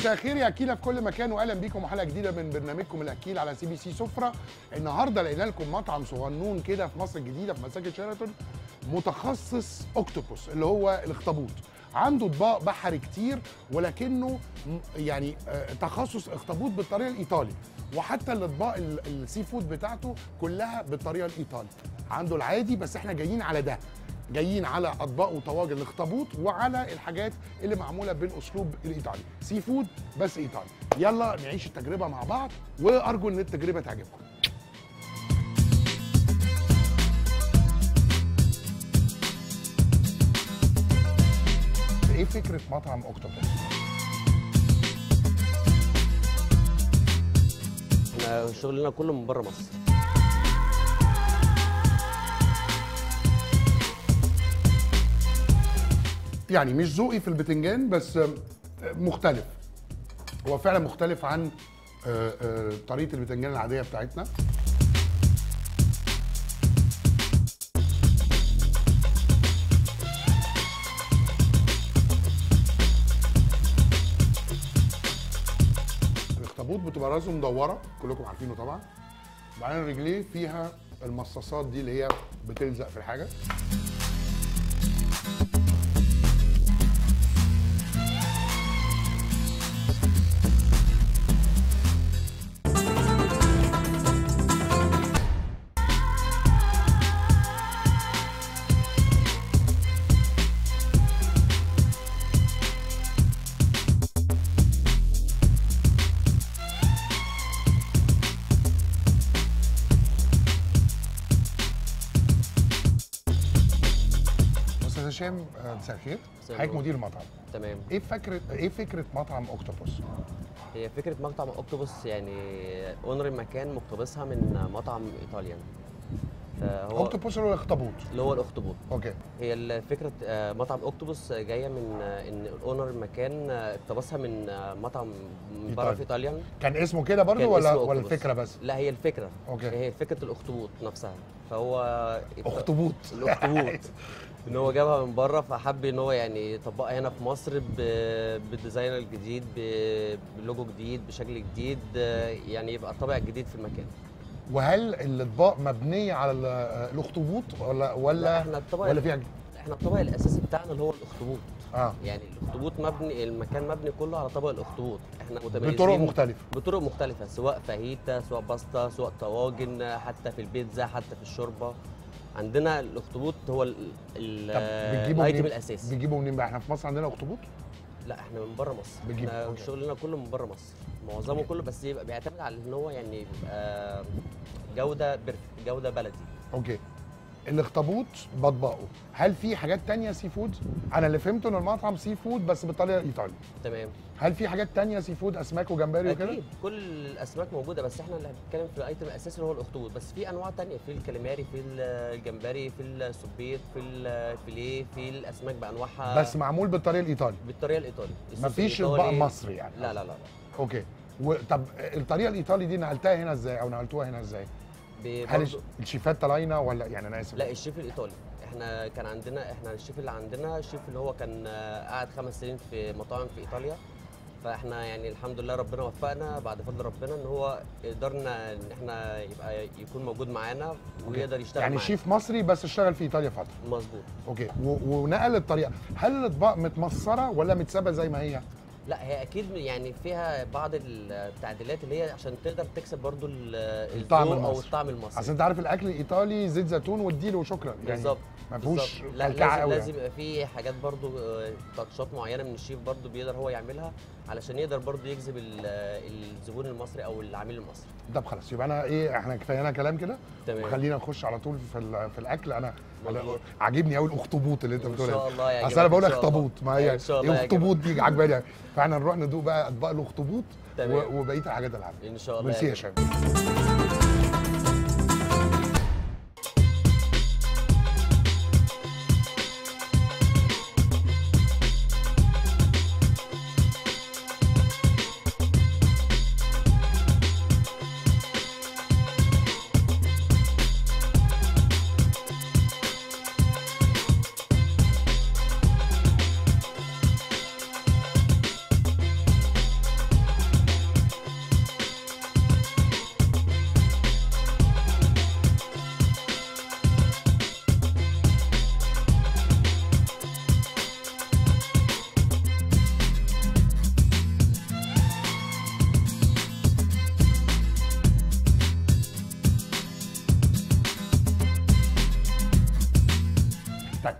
مساء الخير يا اكيله في كل مكان واهلا بيكم وحلقه جديده من برنامجكم الاكيل على سي بي سي سفره النهارده لقينا لكم مطعم صغنون كده في مصر الجديده في مساجد شيراتون متخصص اوكتوبوس اللي هو الاخطبوط عنده اطباق بحري كتير ولكنه م- يعني آه، تخصص اخطبوط بالطريقه الايطالي وحتى الاطباق ال- السي فود بتاعته كلها بالطريقه الايطالي عنده العادي بس احنا جايين على ده جايين على اطباق وطواجن الاخطبوط وعلى الحاجات اللي معموله بالاسلوب الايطالي سي فود بس ايطالي يلا نعيش التجربه مع بعض وارجو ان التجربه تعجبكم ايه فكره مطعم اوكتوبوس احنا شغلنا كله من بره مصر يعني مش ذوقي في البتنجان بس آه، مختلف هو فعلا مختلف عن آه، آه، طريقه البتنجان العاديه بتاعتنا الاخطبوط بتبقى راسه مدوره كلكم عارفينه طبعا وبعدين رجليه فيها المصاصات دي اللي هي بتلزق في الحاجه استاذ هشام آه، مساء الخير مساء حضرتك النور. مدير مطعم تمام ايه فكره ايه فكره مطعم اوكتوبوس هي فكره مطعم اوكتوبوس يعني اونر المكان مقتبسها من مطعم ايطاليان فهو اوكتوبوس اللي هو الاخطبوط اللي هو الاخطبوط اوكي هي الفكره آه، مطعم اوكتوبوس جايه من آه، ان اونر المكان آه، اقتبسها من آه، مطعم من بره إيطالي. في ايطاليان كان اسمه كده برضو كان ولا اسمه ولا أوكتوبوس. الفكره بس لا هي الفكره أوكي. هي فكره الاخطبوط نفسها فهو اخطبوط الاخطبوط ان هو جابها من بره فحب ان هو يعني يطبقها هنا في مصر ب- بالديزاين الجديد ب- بلوجو جديد بشكل جديد آه، يعني يبقى الطابع الجديد في المكان وهل الاطباق مبنيه على ال- آه، الاخطبوط ولا لا ولا احنا الطبق ولا فيها احنا الطبق الاساسي بتاعنا اللي هو الاخطبوط اه يعني الاخطبوط مبني المكان مبني كله على طبق الاخطبوط احنا متميزين بطرق مختلفه بطرق مختلفة سواء فاهيتا سواء باستا سواء طواجن حتى في البيتزا حتى في الشوربة عندنا الاخطبوط هو ال- ال- طب بتجيبه الايتم منين الاساسي بتجيبه منين بقى احنا في مصر عندنا اخطبوط لا احنا من بره مصر بتجيب- احنا أوكي. شغلنا كله من بره مصر معظمه أوكي. كله بس يبقى بيعتمد على ان هو يعني يبقى جودة بر جودة بلدي اوكي الاخطبوط بطبقه هل في حاجات تانية سي فود انا اللي فهمته ان المطعم سي فود بس بالطريقه الايطالي تمام هل في حاجات تانية سي فود اسماك وجمبري وكده اكيد كل الاسماك موجوده بس احنا اللي بنتكلم في الايتم الاساسي اللي هو الاخطبوط بس في انواع تانية في الكاليماري في الجمبري في السبيط في الفيليه في الاسماك بانواعها بس معمول بالطريقه الايطالي بالطريقه الايطالي الصوص مفيش الإيطالي. اطباق مصري يعني لا لا لا اوكي و- طب الطريقه الايطالي دي نقلتها هنا ازاي او نقلتوها هنا ازاي ب- هل برضو- الشيفات طالعين ولا يعني انا اسف لا الشيف الايطالي احنا كان عندنا احنا الشيف اللي عندنا الشيف اللي هو كان آه، قعد خمس سنين في مطاعم في ايطاليا فاحنا يعني الحمد لله ربنا وفقنا بعد فضل ربنا ان هو قدرنا ان احنا يبقى يكون موجود معانا ويقدر يشتغل يعني معانا. شيف مصري بس اشتغل في ايطاليا فتره مظبوط اوكي و- ونقل الطريقه هل الاطباق متمصره ولا متسابه زي ما هي لا هي اكيد يعني فيها بعض التعديلات اللي هي عشان تقدر تكسب برضو ال- الطعم الذوق او المصري. الطعم المصري اصل انت عارف الاكل الايطالي زيت زيتون واديله وشكرا يعني بالظبط ما فيهوش بالظبط. لا كلكعه لازم قوي لازم يبقى في حاجات برضو آه، تاتشات معينه من الشيف برضو بيقدر هو يعملها علشان يقدر برضو يجذب ال- الزبون المصري او العميل المصري طب خلاص يبقى انا ايه احنا كفايانا كلام كده تمام خلينا نخش على طول في ال- في الاكل انا أنا مظبوط. عاجبني قوي الاخطبوط اللي انت ان بتقولها شاء الله يعجبك اصل انا بقول إن شاء الله. اخطبوط ما هي ان شاء الله ايه يعجبك. اخطبوط دي عجباني أوي. فاحنا نروح ندوق بقى اطباق الاخطبوط تمام. و- وبقيه الحاجات اللي عندنا ان شاء الله ميرسي يا يعجبك. شباب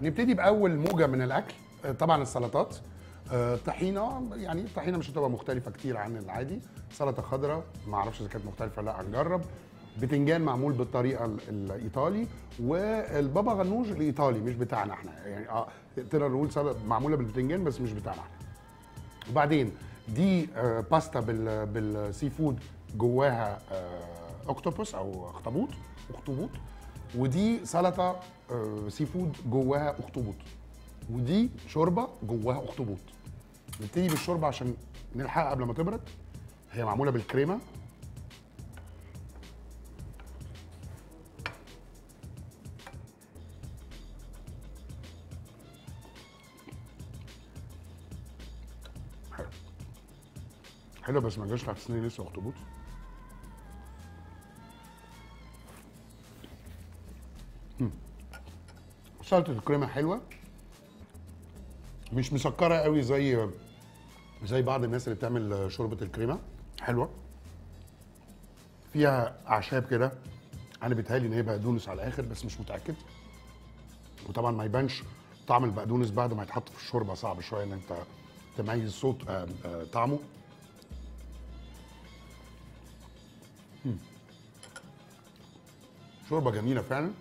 نبتدي باول موجه من الاكل آه، طبعا السلطات آه، طحينه يعني الطحينه مش هتبقى مختلفه كتير عن العادي سلطه خضراء ما اعرفش اذا كانت مختلفه ولا لا هنجرب بتنجان معمول بالطريقه ال- الايطالي والبابا غنوج الايطالي مش بتاعنا احنا يعني اه تقدر نقول سلطه معموله بالبتنجان بس مش بتاعنا احنا وبعدين دي آه، باستا بال بالسي فود جواها آه، اوكتوبوس او اخطبوط اخطبوط ودي سلطه آه، سي فود جواها اخطبوط ودي شوربه جواها اخطبوط نبتدي بالشوربه عشان نلحقها قبل ما تبرد هي معموله بالكريمه حلو حلو بس ما جاش تحت سنين لسه اخطبوط مم. سلطه الكريمه حلوه مش مسكره قوي زي زي بعض الناس اللي بتعمل شوربه الكريمه حلوه فيها اعشاب كده انا بيتهيألي ان هي بقدونس على الاخر بس مش متاكد وطبعا ما يبانش طعم البقدونس بعد ما يتحط في الشوربه صعب شويه ان انت تميز صوت آه آه طعمه مم. شوربه جميله فعلا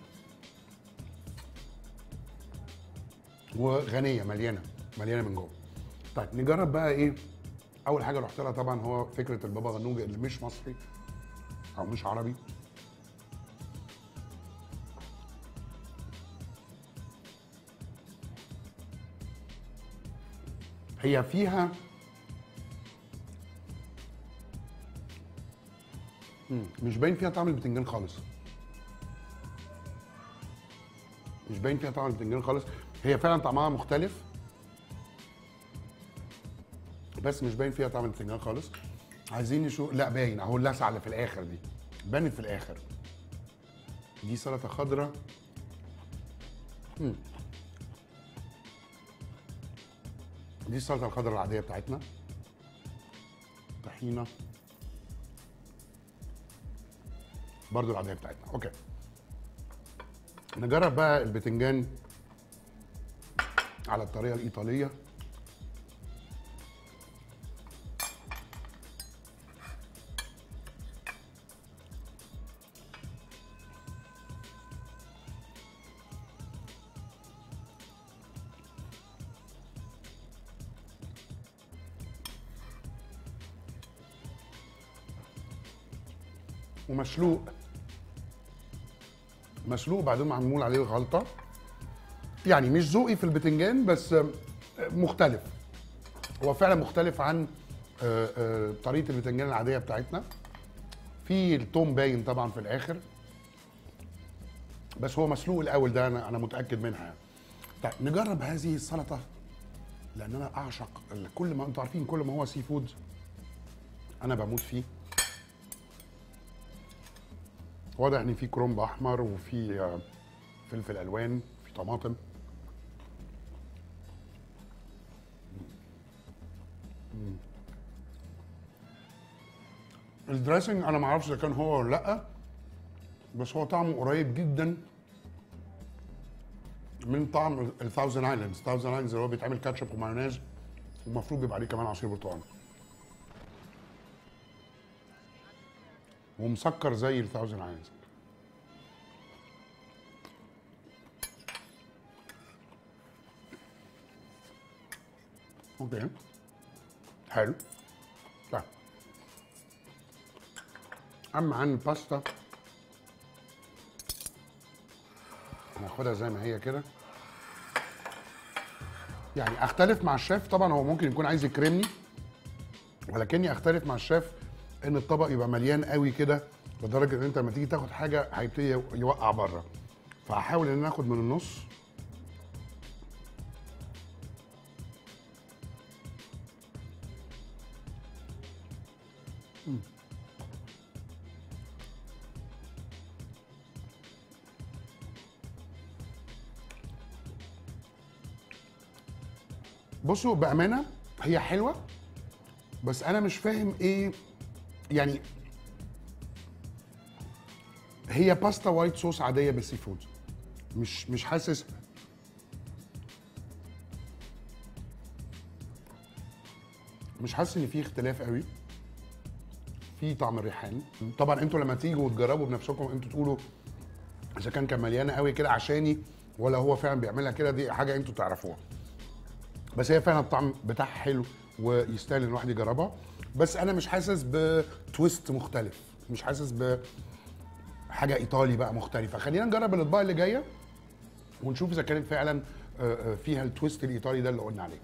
وغنيه مليانه مليانه من جوه طيب نجرب بقى ايه اول حاجه رحت لها طبعا هو فكره البابا غنوج اللي مش مصري او مش عربي هي فيها مم، مش باين فيها طعم البتنجان خالص مش باين فيها طعم البتنجان خالص هي فعلا طعمها مختلف بس مش باين فيها طعم البتنجان خالص عايزين نشوف لا باين اهو اللسعه اللي في الاخر دي بانت في الاخر دي سلطه خضراء مم. دي السلطه الخضراء العاديه بتاعتنا طحينه برضو العاديه بتاعتنا اوكي نجرب بقى البتنجان على الطريقه الايطاليه ومسلوق مسلوق بعدين معمول عليه غلطه يعني مش ذوقي في البتنجان بس مختلف هو فعلا مختلف عن آه، آه، طريقه البتنجان العاديه بتاعتنا في التوم باين طبعا في الاخر بس هو مسلوق الاول ده انا انا متاكد منها يعني. طيب نجرب هذه السلطه لان انا اعشق ال- كل ما انتوا عارفين كل ما هو سي فود انا بموت فيه واضح ان في كرومب احمر وفي آه، فلفل الوان في طماطم مم. الدريسنج انا ما اعرفش اذا كان هو ولا لا بس هو طعمه قريب جدا من طعم الثاوزن ايلاندز ثاوزن ايلاندز اللي هو بيتعمل كاتشب ومايونيز ومفروض بيبقى عليه كمان عصير برتقال ومسكر زي الثاوزن ايلاندز اوكي حلو طيب اما عن الباستا هناخدها زي ما هي كده يعني اختلف مع الشيف طبعا هو ممكن يكون عايز يكرمني ولكني اختلف مع الشيف ان الطبق يبقى مليان قوي كده لدرجه ان انت لما تيجي تاخد حاجه هيبتدي يوقع بره فهحاول ان انا اخد من النص مم. بصوا بامانه هي حلوه بس انا مش فاهم ايه يعني هي باستا وايت صوص عاديه بالسي فود مش مش حاسس مش حاسس ان في اختلاف قوي في طعم الريحان طبعا انتوا لما تيجوا وتجربوا بنفسكم انتوا تقولوا اذا كان كان مليانه قوي كده عشاني ولا هو فعلا بيعملها كده دي حاجه انتوا تعرفوها بس هي فعلا الطعم بتاعها حلو ويستاهل ان الواحد يجربها بس انا مش حاسس بتويست مختلف مش حاسس ب حاجه ايطالي بقى مختلفه خلينا نجرب الاطباق اللي جايه ونشوف اذا كانت فعلا آه، آه، فيها التويست الايطالي ده اللي قلنا عليه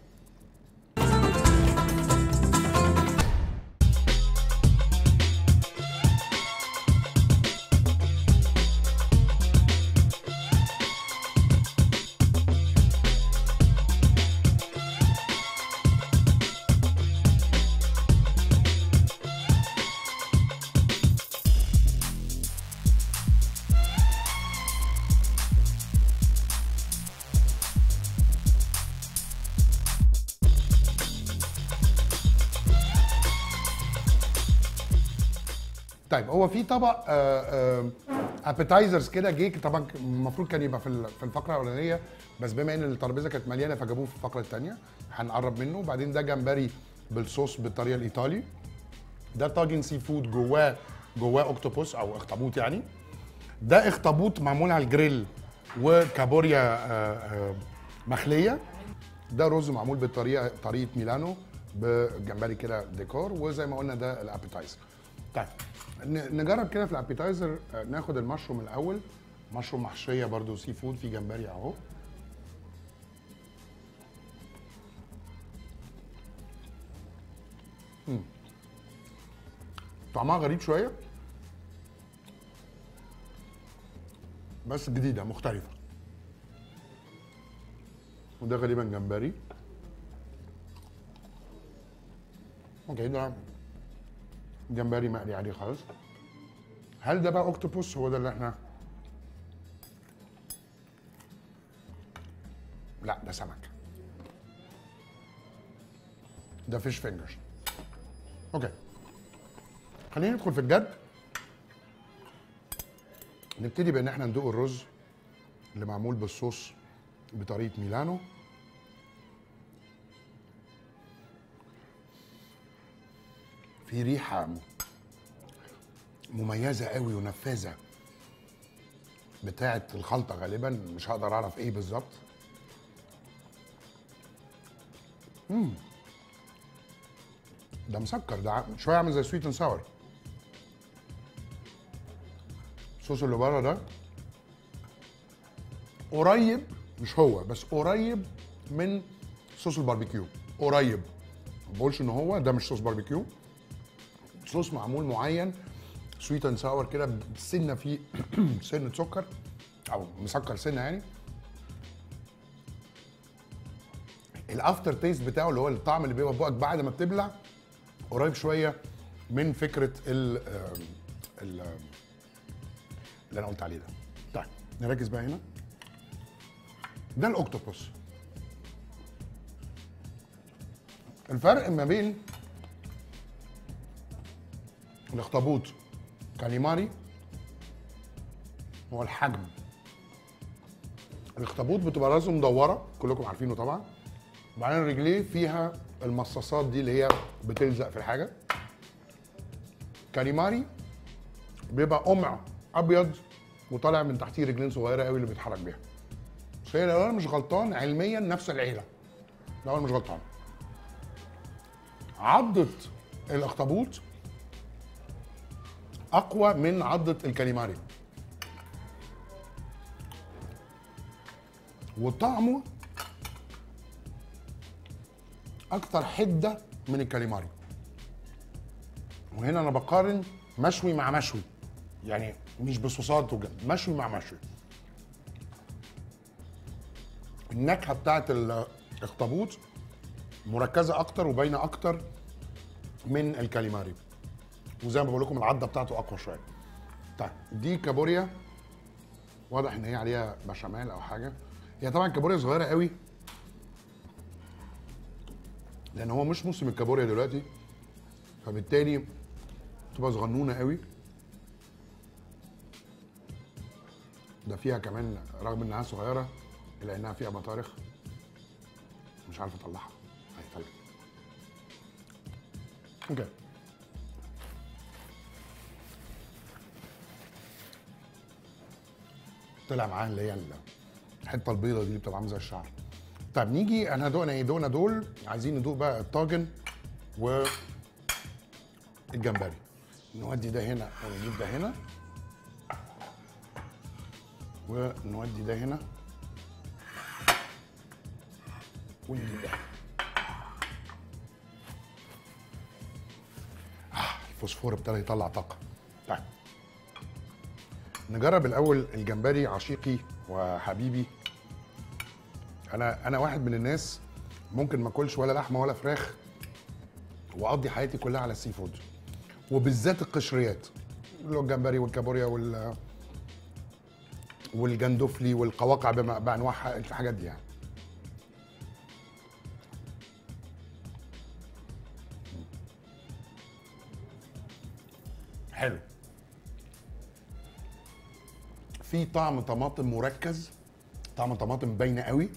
طيب هو في طبق ابيتايزرز كده جه طبعا المفروض كان يبقى في ال- في الفقره الاولانيه بس بما ان الترابيزه كانت مليانه فجابوه في الفقره الثانيه هنقرب منه وبعدين ده جمبري بالصوص بالطريقه الايطالي ده طاجن سي فود جواه جواه اوكتوبوس او اخطبوط يعني ده اخطبوط معمول على الجريل وكابوريا آه، آه، مخليه ده رز معمول بالطريقه طريقه ميلانو بجمبري كده ديكور وزي ما قلنا ده الابيتايزر طيب ن- نجرب كده في الابيتايزر آه، ناخد المشروم الاول مشروم محشيه برضو سي فود في جمبري اهو مم. طعمها غريب شويه بس جديده مختلفه وده غالبا جمبري اوكي ده جمبري مقلي عليه خالص هل ده بقى اوكتوبوس هو ده اللي احنا لا ده سمك ده فيش فينجرز اوكي خلينا ندخل في الجد نبتدي بان احنا ندوق الرز اللي معمول بالصوص بطريقه ميلانو في ريحه مميزه قوي ونفاذه بتاعه الخلطه غالبا مش هقدر اعرف ايه بالظبط مم. ده مسكر ده ع- شويه عامل زي سويت اند ساور الصوص اللي بره ده قريب مش هو بس قريب من صوص الباربيكيو قريب ما بقولش ان هو ده مش صوص باربيكيو صوص معمول معين سويت اند ساور كده سنه فيه سنه سكر او مسكر سنه يعني الافتر تيست بتاعه اللي هو الطعم اللي بيبقى في بقك بعد ما بتبلع قريب شويه من فكره ال ال اللي انا قلت عليه ده طيب نركز بقى هنا ده الاوكتوبوس الفرق ما بين الاخطبوط كاليماري هو الحجم الاخطبوط بتبقى راسه مدوره كلكم عارفينه طبعا وبعدين رجليه فيها المصاصات دي اللي هي بتلزق في الحاجه كاليماري بيبقى قمع ابيض وطالع من تحتيه رجلين صغيره قوي اللي بيتحرك بيها بس هي لو انا مش غلطان علميا نفس العيله لو انا مش غلطان عضه الاخطبوط اقوى من عضه الكاليماري وطعمه اكتر حده من الكاليماري وهنا انا بقارن مشوي مع مشوي يعني مش بصوصات وكده مشوي مع مشوي النكهه بتاعت الاخطبوط مركزه اكتر وباينه اكتر من الكاليماري وزي ما بقول لكم العضه بتاعته اقوى شويه طيب دي كابوريا واضح ان هي عليها بشاميل او حاجه هي طبعا كابوريا صغيره قوي لان هو مش موسم الكابوريا دلوقتي فبالتالي تبقى صغنونه قوي ده فيها كمان رغم انها صغيره الا انها فيها بطارخ مش عارف اطلعها هي طلعت اوكي طلع معاه اللي هي الحته البيضه دي اللي بتبقى عامله زي الشعر طب نيجي انا دوقنا ايه دوقنا دول عايزين ندوق بقى الطاجن و الجمبري نودي ده هنا ونجيب ده هنا ونودي ده هنا ونجيب ده آه الفوسفور ابتدى يطلع طاقه طيب نجرب الاول الجمبري عشيقي وحبيبي انا انا واحد من الناس ممكن ما اكلش ولا لحمه ولا فراخ واقضي حياتي كلها على السي فود وبالذات القشريات اللي هو الجمبري والكابوريا وال والجندفلي والقواقع بما- بانواعها الحاجات دي يعني حلو في طعم طماطم مركز طعم طماطم باينه قوي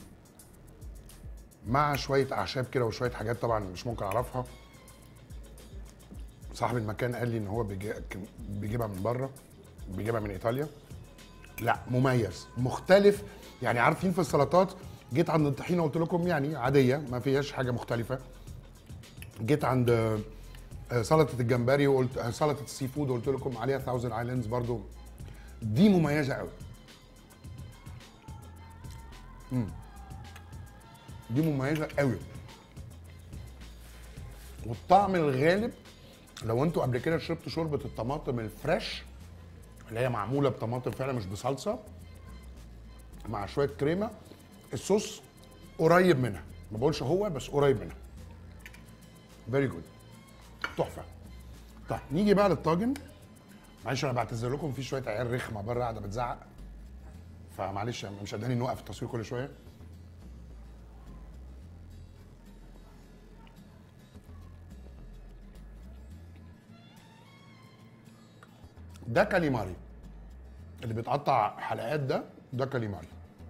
مع شويه اعشاب كده وشويه حاجات طبعا مش ممكن اعرفها صاحب المكان قال لي ان هو بيجي- بيجيبها من بره بيجيبها من ايطاليا لا مميز مختلف يعني عارفين في السلطات جيت عند الطحينه قلت لكم يعني عاديه ما فيهاش حاجه مختلفه جيت عند آه، سلطه الجمبري وقلت آه، سلطه السي فود وقلت لكم عليها ثاوزند ايلاندز برضو دي مميزه قوي مم. دي مميزه قوي والطعم الغالب لو انتوا قبل كده شربتوا شوربه الطماطم الفريش اللي هي معموله بطماطم فعلا مش بصلصه مع شويه كريمه الصوص قريب منها ما بقولش هو بس قريب منها فيري جود تحفه طيب نيجي بقى للطاجن معلش انا بعتذر لكم في شويه عيال رخمه بره قاعده بتزعق فمعلش مش قادرين نوقف التصوير كل شويه ده كاليماري اللي بيتقطع حلقات ده ده كاليماري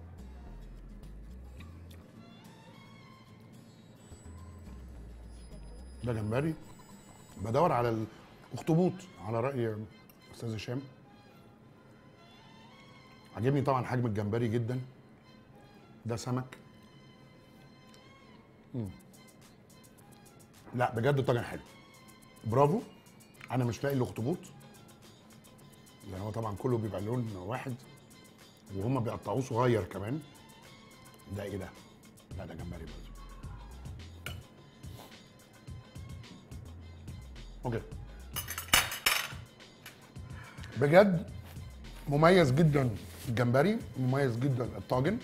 ده جمبري بدور على الاخطبوط على راي استاذ هشام عجبني طبعا حجم الجمبري جدا ده سمك مم. لا بجد طاجن حلو برافو انا مش لاقي الاخطبوط لان هو طبعا كله بيبقى لون واحد وهما بيقطعوه صغير كمان ده ايه ده؟ لا ده جمبري برضه اوكي بجد مميز جدا الجمبري مميز جدا الطاجن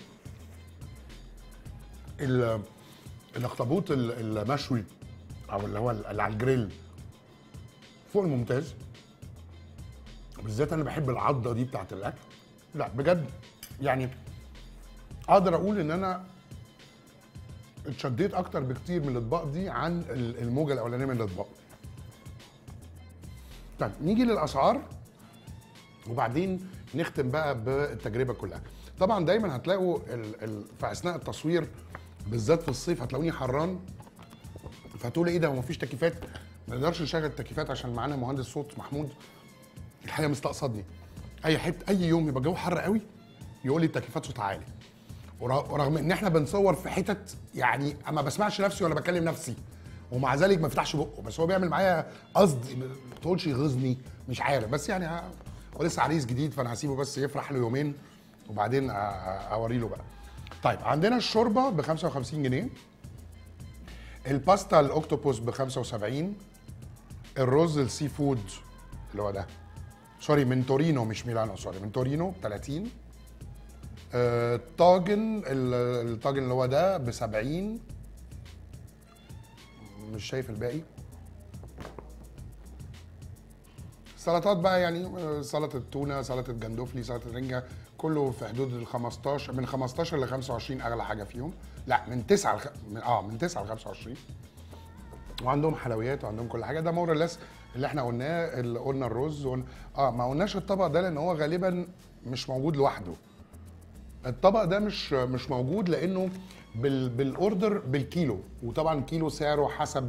ال- الاخطبوط ال- المشوي او اللي هو اللي على الجريل فوق الممتاز بالذات انا بحب العضه دي بتاعت الاكل لا بجد يعني اقدر اقول ان انا اتشديت اكتر بكتير من الاطباق دي عن ال- الموجه الاولانيه من الاطباق طيب نيجي للاسعار وبعدين نختم بقى بالتجربه كلها طبعا دايما هتلاقوا ال ال في اثناء التصوير بالذات في الصيف هتلاقوني حران فهتقولوا ايه ده هو مفيش تكييفات ما نقدرش نشغل التكييفات عشان معانا مهندس صوت محمود الحقيقه مستقصدني اي حته اي يوم يبقى الجو حر قوي يقول لي التكييفات صوتها عالي ورغ- ورغم ان احنا بنصور في حتت يعني ما بسمعش نفسي ولا بكلم نفسي ومع ذلك ما فتحش بقه بس هو بيعمل معايا قصد ما تقولش يغيظني مش عارف بس يعني ه- هو لسه عريس جديد فانا هسيبه بس يفرح له يومين وبعدين أ- أ- اوري له بقى طيب عندنا الشوربه ب 55 جنيه الباستا الاوكتوبوس ب 75 الرز السي فود اللي هو ده سوري من تورينو مش ميلانو سوري من تورينو 30 آه، الطاجن ال- الطاجن اللي هو ده ب 70 مش شايف الباقي سلطات بقى يعني آه، سلطه التونه سلطه جندوفلي سلطه رنجه كله في حدود ال 15 من 15 ل 25 اغلى حاجه فيهم لا من 9 لخ... من اه من 9 ل 25 وعندهم حلويات وعندهم كل حاجه ده مور لس اللي احنا قلناه اللي قلنا الرز وقلنا اه ما قلناش الطبق ده لان هو غالبا مش موجود لوحده الطبق ده مش مش موجود لانه بال بالاوردر بالكيلو وطبعا كيلو سعره حسب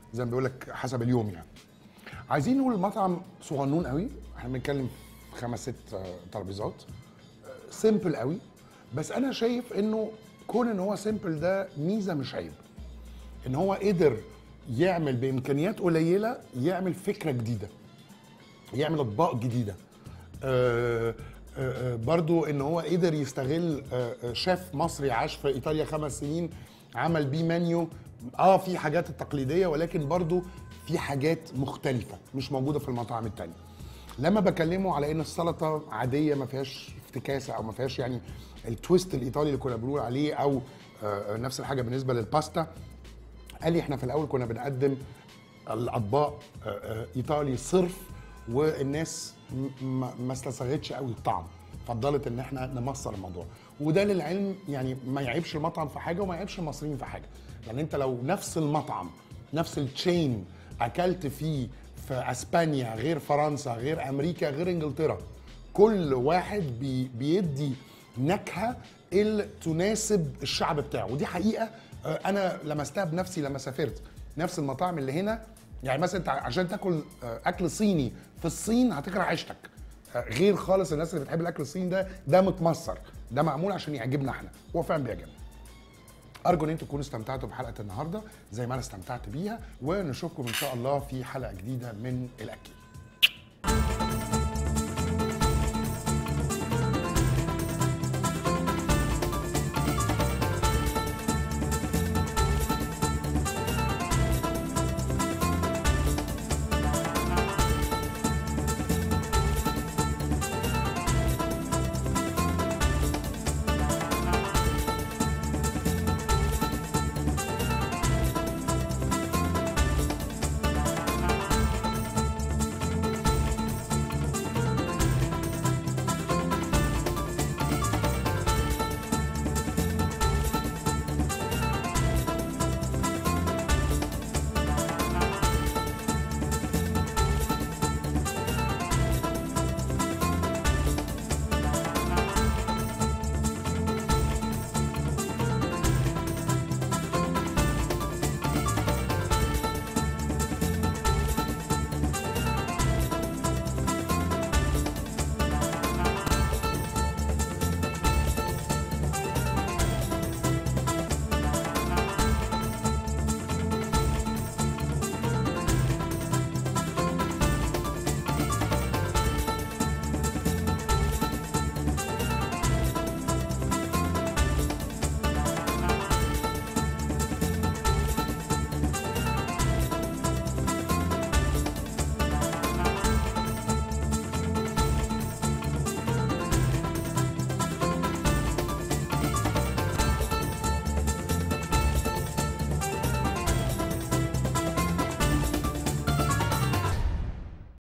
زي ما بيقول لك حسب اليوم يعني عايزين نقول المطعم صغنون قوي احنا بنتكلم في خمس ست آه، ترابيزات سيمبل قوي بس انا شايف انه كون ان هو سيمبل ده ميزه مش عيب ان هو قدر يعمل بامكانيات قليله يعمل فكره جديده يعمل اطباق جديده آه، آه، آه، برضو ان هو قدر يستغل آه، آه، شيف مصري عاش في ايطاليا خمس سنين عمل بيه منيو اه في حاجات التقليديه ولكن برضو في حاجات مختلفه مش موجوده في المطاعم التانية لما بكلمه على ان السلطه عاديه ما فيهاش افتكاسه او ما فيهاش يعني التويست الايطالي اللي كنا بنقول عليه او آه، آه، نفس الحاجه بالنسبه للباستا قال لي احنا في الاول كنا بنقدم الاطباق آه، آه، ايطالي صرف والناس م- ما ما استساغتش قوي الطعم فضلت ان احنا نمصر الموضوع وده للعلم يعني ما يعيبش المطعم في حاجه وما يعيبش المصريين في حاجه لان انت لو نفس المطعم نفس التشين اكلت فيه في اسبانيا غير فرنسا غير امريكا غير انجلترا كل واحد بي بيدي نكهه اللي تناسب الشعب بتاعه ودي حقيقه آه، انا لمستها بنفسي لما سافرت نفس المطاعم اللي هنا يعني مثلا انت عشان تاكل آه، اكل صيني في الصين هتكره عيشتك آه، غير خالص الناس اللي بتحب الاكل الصيني ده ده متمصر ده معمول عشان يعجبنا احنا هو فعلا بيعجبنا ارجو ان انتم تكونوا استمتعتوا بحلقه النهارده زي ما انا استمتعت بيها ونشوفكم ان شاء الله في حلقه جديده من الاكل